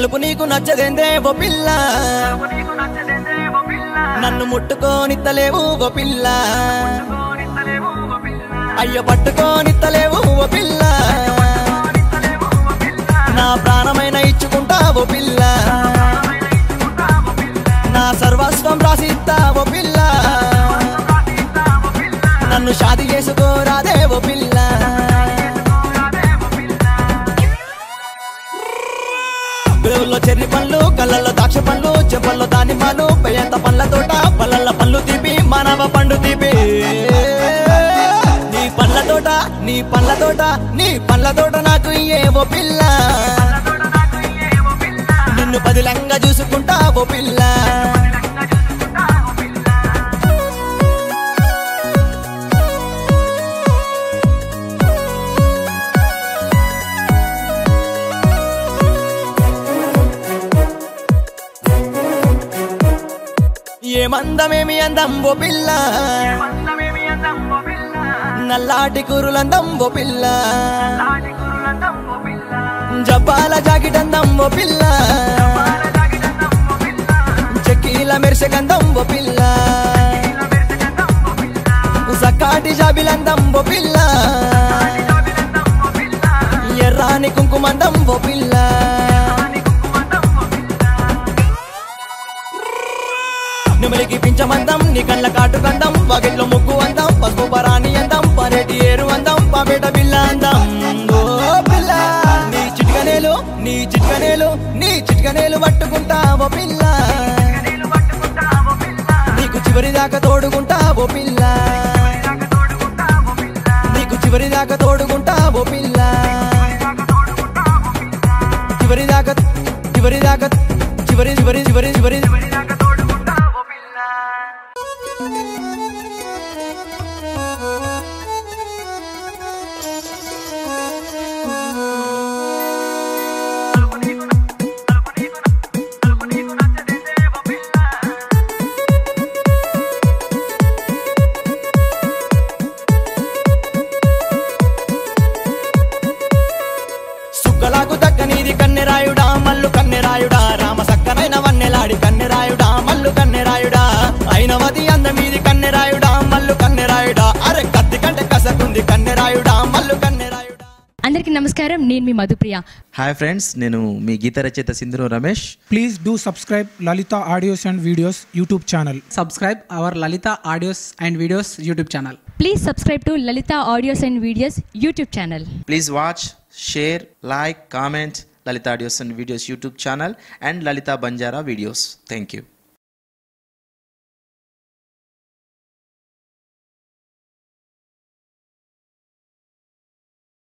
కలుపు నీకు నచ్చదేందే ఓ పిల్ల నన్ను ముట్టుకోనిత్తలేవు ఓ పిల్ల అయ్యో పట్టుకోనిత్తలేవు ఓ పిల్ల నా ప్రాణమైన ఇచ్చుకుంటా ఓ పిల్ల నా సర్వస్వం రాసిస్తా ఓ పిల్ల నన్ను షాది చేసుకోరాదే ఓ పిల్ల బ్రేవుల్లో చెర్రి పండ్లు కళ్ళల్లో ద్రాక్ష పండ్లు చెంపల్లో దానిమ్మలు పెయ్యంత పండ్ల తోట పళ్ళల్ల పండ్లు తీపి మానవ పండు తీపి నీ పండ్ల తోట నీ పండ్ల తోట నీ పండ్ల తోట నాకు ఏవో పిల్ల నిన్ను పదిలంగా చూసుకుంటా ఓ పిల్ల ఏమందమేమి అందం ఓ పిల్ల నల్లాటి కూరులందం ఓ పిల్ల జపాల జాకెట్ అందం ఓ పిల్ల చెక్కీల మెరిసె గంధం ఓ పిల్ల సకాటి జాబిలందం ఓ పిల్ల ఎర్రాని కుంకుమందం ఓ పిల్ల నెమలికి పించమందం నీ కళ్ళ కాటు కందం వాకిట్లో ముగ్గు అందం పసుపు పరాని అందం పరేటి ఏరు అందం పాపేట బిల్ల అందం ఓ పిల్ల నీ చిట్కనేలు నీ చిట్కనేలు నీ చిట్కనేలు పట్టుకుంటావో పిల్ల నీకు చివరి దాకా తోడుకుంటావో పిల్ల నీకు చివరి దాకా తోడుకుంటావో పిల్ల చివరి దాకా చివరి దాకా చివరి చివరి చివరి చివరి సుక్కలాకు దక్కనీది కన్నెరాయుడా మల్లు కన్నెరాయుడా రామ సక్కనైన వన్నెలాడి కన్నెరాయుడా మల్లు కన్నెరాయుడా అయినవది అందమీది కన్నెరాయుడా మల్లు కన్నెరాయుడా అరే కత్తి కంటే కసకుంది కన్నెరాయుడా మల్లు కన్నెరాయుడా అందరికీ నమస్కారం నేను మీ మధుప్రియ హాయ్ ఫ్రెండ్స్ నేను మీ గీత రచయిత Sindhuru Ramesh Please do subscribe Lalita Audios and Videos YouTube channel. subscribe our Lalita Audios and Videos YouTube channel. Please subscribe to Lalitha audios and videos YouTube channel please watch share like comment Lalitha audios and videos YouTube channel and Lalitha Banjara videos thank you